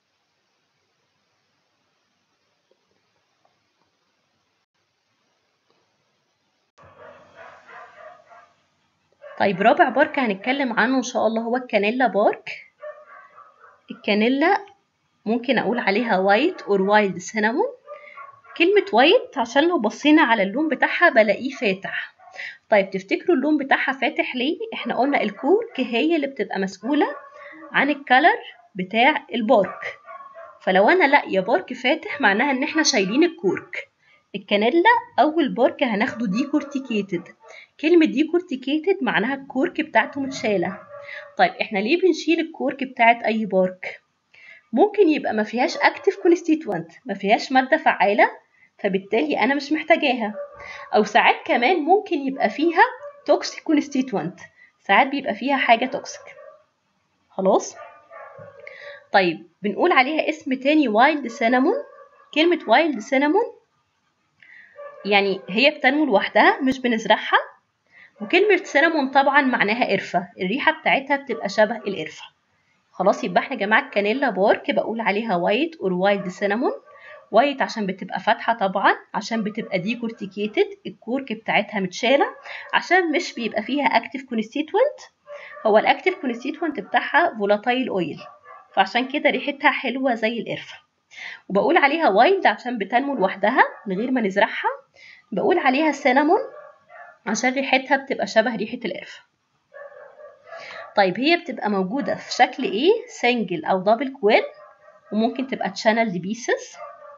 طيب رابع بارك هنتكلم عنه ان شاء الله هو الكانيلا بارك الكانيلا ممكن اقول عليها وايت اور وايلد سينامون كلمة وايت عشان لو بصينا على اللون بتاعها بلاقيه فاتح طيب تفتكروا اللون بتاعها فاتح ليه احنا قلنا الكورك هي اللي بتبقى مسؤولة عن الكلر بتاع البارك فلو انا لاقيه بارك فاتح معناها ان احنا شايلين الكورك الكانيلا اول بارك هناخده ديكورتيكيتد كلمة ديكورتيكيتد معناها الكورك بتاعته متشالة طيب احنا ليه بنشيل الكورك بتاعت اي بارك ممكن يبقى ما فيهاش اكتف كونستيتوانت ما فيهاش مادة فعالة فبالتالي انا مش محتاجاها او ساعات كمان ممكن يبقى فيها توكسيك كونستيتوانت ساعات بيبقى فيها حاجة توكسيك خلاص طيب بنقول عليها اسم تاني وايلد سينامون كلمة وايلد سينامون يعني هي بتنمو لوحدها مش بنزرعها وكلمة سينامون طبعا معناها قرفة الريحة بتاعتها بتبقى شبه القرفة خلاص يبقى احنا يا جماعة الكانيلا بارك بقول عليها وايت اور وايلد سينامون وايت عشان بتبقى فاتحة طبعا عشان بتبقى ديكورتيكيتد الكورك بتاعتها متشالة عشان مش بيبقى فيها اكتف كونستيتوينت هو الاكتف كونستيتوينت بتاعها فولاتايل اويل فعشان كده ريحتها حلوة زي القرفة وبقول عليها وايلد عشان بتنمو لوحدها من غير ما نزرعها بقول عليها سينامون عشان ريحتها بتبقى شبه ريحة القرفة طيب هي بتبقى موجودة في شكل ايه سنجل او دبل كويل وممكن تبقى تشانل بيسز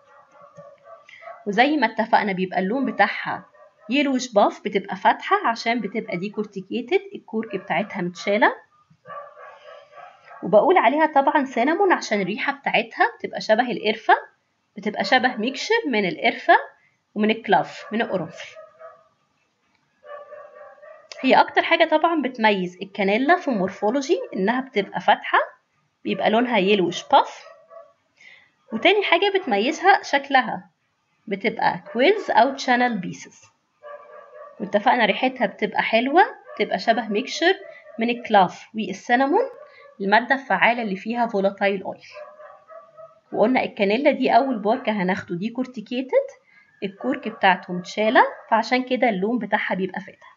وزي ما اتفقنا بيبقى اللون بتاعها يلوش باف بتبقى فاتحة عشان بتبقى ديكورتيكيتد الكورك بتاعتها متشالة وبقول عليها طبعا سينامون عشان الريحة بتاعتها بتبقى شبه القرفة بتبقى شبه ميكشر من القرفة ومن الكلاف من القرنفل هي اكتر حاجة طبعا بتميز الكانيلا في المورفولوجي انها بتبقى فاتحة بيبقى لونها يلوش باف وتاني حاجة بتميزها شكلها بتبقى كويلز او تشانل بيسز واتفقنا ريحتها بتبقى حلوة بتبقى شبه ميكشر من الكلاف والسينامون المادة الفعالة اللي فيها فولاتايل اويل وقلنا الكانيلا دي اول باركة هناخده دي كورتيكيتد الكورك بتاعته متشالة فعشان كده اللون بتاعها بيبقى فاتح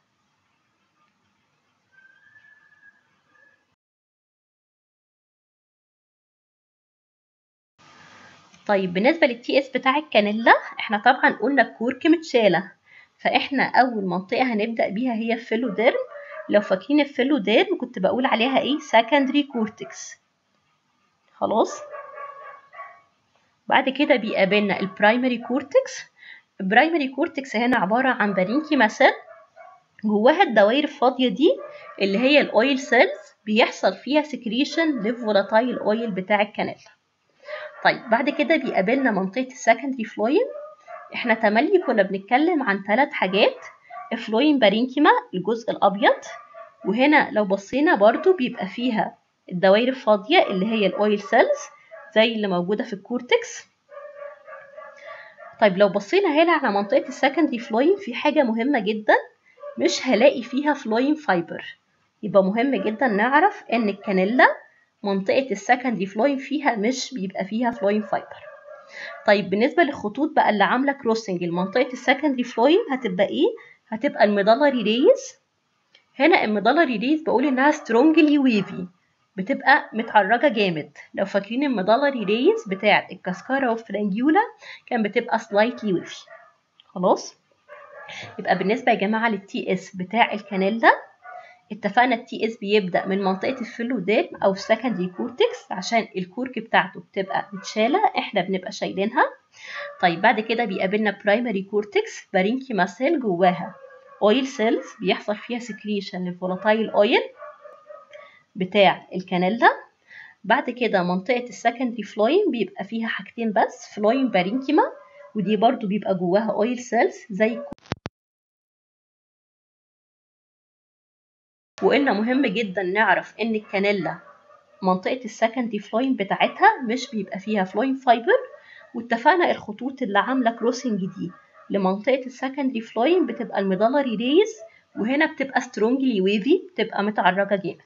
طيب بالنسبة للتي اس بتاع الكانيلا احنا طبعا قلنا الكورك متشالة فاحنا اول منطقة هنبدأ بيها هي الفيلوديرم لو فاكرين الفيلوديرم كنت بقول عليها ايه سكندري كورتكس خلاص بعد كده بيقابلنا البرايمري كورتكس البرايمري كورتكس هنا عبارة عن بارينكيما سيل جواها الدوائر الفاضية دي اللي هي الاويل سيلز بيحصل فيها سكريشن للفولاتايل اويل بتاع الكانيلا طيب بعد كده بيقابلنا منطقة السكندري فلويم احنا تملي كنا بنتكلم عن ثلاث حاجات فلويم بارينكيما الجزء الأبيض وهنا لو بصينا برضو بيبقى فيها الدوائر الفاضية اللي هي الأويل سيلز زي اللي موجودة في الكورتكس طيب لو بصينا هنا على منطقة السكندري فلويم في حاجة مهمة جدا مش هلاقي فيها فلويم فايبر يبقى مهم جدا نعرف ان الكانيلا منطقة السكندري فلويم فيها مش بيبقى فيها فلويم فايبر طيب بالنسبة للخطوط بقى اللي عاملة كروسنج لمنطقة السكندري فلويم هتبقى ايه؟ هتبقى الميدالري ريز هنا الميدالري ريز بقول انها سترونجلي ويفي بتبقى متعرجة جامد لو فاكرين الميدالري ريز بتاعة الكاسكارا والفرانجيولا كان بتبقى سلايتلي ويفي خلاص يبقى بالنسبة يا جماعة للتي اس بتاع الكانيلا اتفقنا التي اس بيبدأ من منطقة الفيلوديرم أو السكندري كورتكس عشان الكورك بتاعته بتبقى متشالة احنا بنبقى شايلينها طيب بعد كده بيقابلنا برايمري كورتكس بارينكيما سيل جواها اويل سيلز بيحصل فيها سكريشن للفولاتايل اويل بتاع الكانيلا بعد كده منطقة السكندري فلويم بيبقى فيها حاجتين بس فلويم بارينكيما ودي برضو بيبقى جواها اويل سيلز زي وقلنا مهم جدا نعرف ان الكانيلا منطقة السكندري فلوين بتاعتها مش بيبقى فيها فلوين فايبر واتفقنا الخطوط اللي عاملة كروسنج دي لمنطقة السكندري فلوين بتبقى الميدالري ريز وهنا بتبقى سترونجلي ويفي بتبقى متعرجة جامد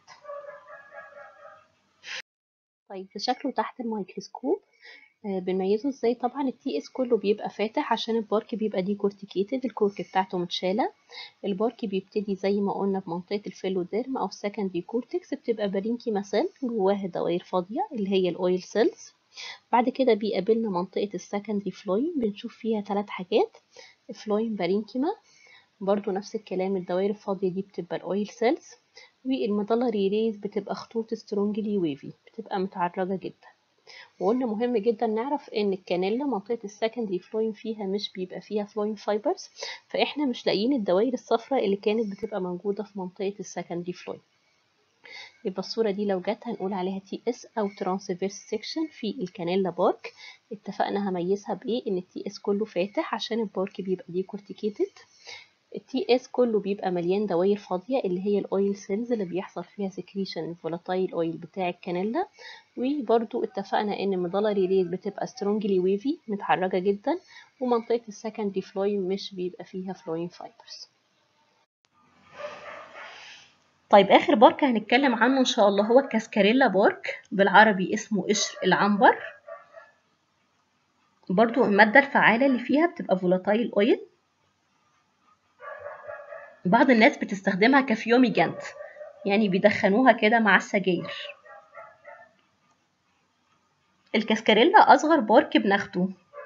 طيب في شكله تحت الميكروسكوب آه بنميزه ازاي طبعا التي اس كله بيبقى فاتح عشان البارك بيبقى دي كورتيكيتد الكورك بتاعته متشالة البارك بيبتدي زي ما قلنا بمنطقة الفيلوديرم او السكندري كورتكس بتبقى بارينكيما سيل جواها دوائر فاضية اللي هي الاويل سيلز بعد كده بيقابلنا منطقة السكندري فلوين بنشوف فيها ثلاث حاجات فلوين بارينكيما برضو نفس الكلام الدوائر الفاضية دي بتبقى الاويل سيلز والميدالري ريز بتبقى خطوط سترونجلي ويفي بتبقى متعرجة جدا وقلنا مهم جدا نعرف ان الكانيلا منطقة السكندري فلوين فيها مش بيبقى فيها فلوين فايبرز فاحنا مش لاقيين الدوائر الصفراء اللي كانت بتبقى موجودة في منطقة السكندري فلوين يبقى الصورة دي لو جت هنقول عليها تي اس او ترانسفيرس سيكشن في الكانيلا بارك اتفقنا هميزها بايه ان التي اس كله فاتح عشان البارك بيبقى دي كورتيكيتد التي اس كله بيبقى مليان دوائر فاضية اللي هي الاويل سيلز اللي بيحصل فيها سكريشن الفولاتايل اويل بتاع الكانيلا وبرضو اتفقنا ان الميدالري ريز بتبقى سترونجلي ويفي متحركة جدا ومنطقة السكندري فلوين مش بيبقى فيها فلوين فايبرز طيب اخر بارك هنتكلم عنه ان شاء الله هو الكاسكاريلا بارك بالعربي اسمه قشر العنبر برضو المادة الفعالة اللي فيها بتبقى فولاتايل اويل بعض الناس بتستخدمها كفيوميجانت يعني بيدخنوها كده مع السجاير الكاسكاريلا أصغر بارك بناخده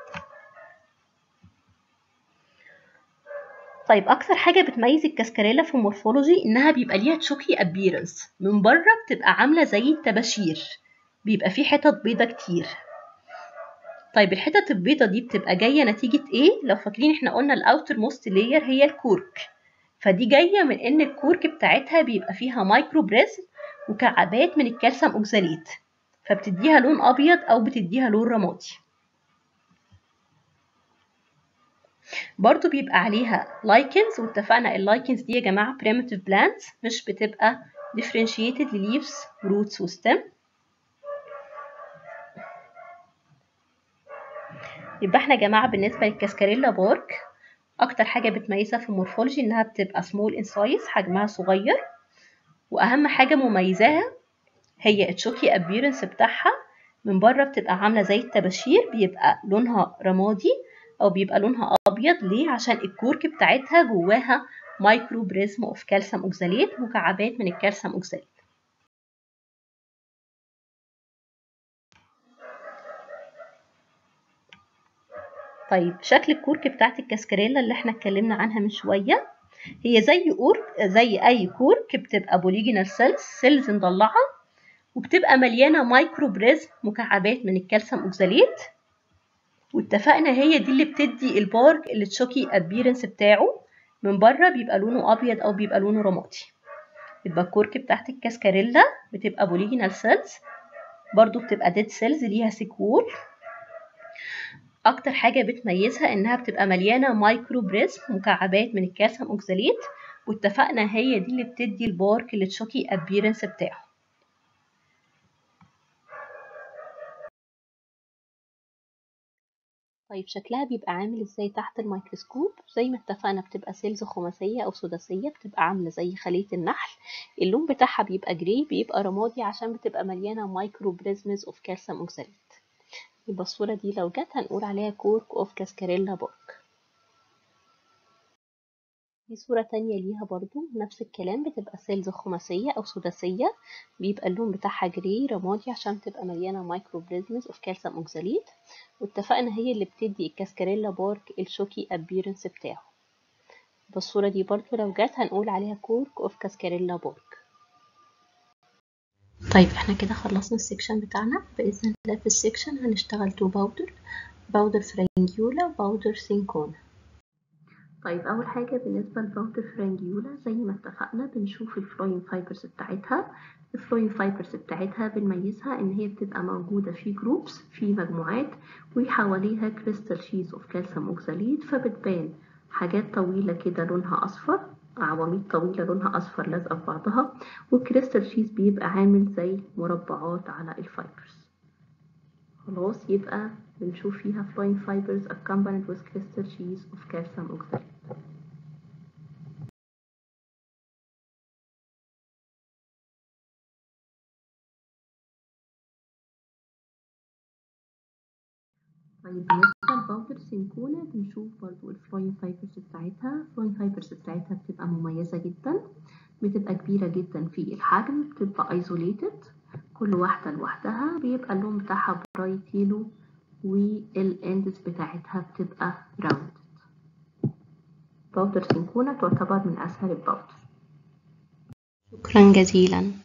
طيب أكتر حاجة بتميز الكاسكاريلا في المورفولوجي إنها بيبقى ليها تشوكي أبيرنس من بره بتبقى عاملة زي الطباشير بيبقى فيه حتت بيضة كتير طيب الحتت البيضة دي بتبقى جاية نتيجة إيه؟ لو فاكرين إحنا قلنا الأوتر موست لاير هي الكورك فدي جاية من إن الكورك بتاعتها بيبقى فيها مايكرو بريزم وكعبات من الكالسيوم أوكساليت فبتديها لون أبيض أو بتديها لون رمادي برضو بيبقى عليها لايكنز واتفقنا اللايكنز دي يا جماعة primitive plants مش بتبقى differentiated leaves roots وstem يبقى احنا يا جماعة بالنسبة للكاسكاريلا بارك أكتر حاجة بتميزها في المورفولوجي إنها بتبقى small in size حجمها صغير وأهم حاجة مميزاها هي التشوكي appearance بتاعها من بره بتبقى عاملة زي الطباشير بيبقى لونها رمادي أو بيبقى لونها أبيض ليه؟ عشان الكورك بتاعتها جواها مايكرو بريزم اوف كالسيوم اوكساليت مكعبات من الكالسيوم اوكساليت طيب شكل الكورك بتاعت الكاسكاريلا اللي احنا اتكلمنا عنها من شوية هي زي كورك زي أي كورك بتبقى بوليجينال سيلز سيلز مضلعة وبتبقى مليانة مايكرو بريزم مكعبات من الكالسيوم اوكساليت واتفقنا هي دي اللي بتدي البارك اللي تشوكي ابيرنس بتاعه من بره بيبقى لونه ابيض او بيبقى لونه رمادي يبقى الكورك بتاعت الكاسكاريلا بتبقى بوليجينال سيلز برضو بتبقى ديد سيلز ليها سيكول اكتر حاجه بتميزها انها بتبقى مليانه مايكرو بريزم مكعبات من الكالسيوم اوكساليت واتفقنا هي دي اللي بتدي البارك اللي تشوكي ابيرنس بتاعه طيب شكلها بيبقى عامل ازاي تحت الميكروسكوب زي ما اتفقنا بتبقى سيلز خماسية او سداسية بتبقى عاملة زي خلية النحل اللون بتاعها بيبقى جري بيبقى رمادي عشان بتبقى مليانة مايكرو بريزمز اوف كالسيوم اوكساليت يبقى الصورة دي لو جت هنقول عليها كورك اوف كاسكاريلا بارك دي صورة تانية ليها برضو نفس الكلام بتبقى سيلز خماسية أو سداسية بيبقى اللون بتاعها جري رمادي عشان تبقى مليانة مايكرو بريزمز اوف كالسيوم اوكساليت واتفقنا هي اللي بتدي الكاسكاريلا بارك الشوكي ابيرنس بتاعه بالصورة دي برضو لو جت هنقول عليها كورك اوف كاسكاريلا بارك طيب احنا كده خلصنا السكشن بتاعنا بإذن الله في السكشن هنشتغل تو باودر باودر فرنجيولا وباودر سينكونا طيب أول حاجة بالنسبة لباودر فرنجيولا زي ما اتفقنا بنشوف الفلوين فايبرز بتاعتها الفلوين فايبرز بتاعتها بنميزها إن هي بتبقى موجودة في جروبس في مجموعات وحواليها كريستال شيز اوف كالسيوم اوكساليت فبتبان حاجات طويلة كده لونها أصفر عواميد طويلة لونها أصفر لازقة في بعضها والكريستال شيز بيبقى عامل زي مربعات على الفايبرز خلاص يبقى بنشوف فيها flowing fibers accompanied with crystal sheets of calcium oxalate طيب بالنسبة لباودر سينكونا بنشوف برضو الفلوين فايبرز بتاعتها الفلوين فايبرز بتاعتها بتبقى مميزة جدا بتبقى كبيرة جدا في الحجم بتبقى ايزوليتد كل واحدة لوحدها بيبقى اللون بتاعها برايت يلو والاندز بتاعتها بتبقى راوند باودر سينكونا تعتبر من أسهل الباودر شكرا جزيلا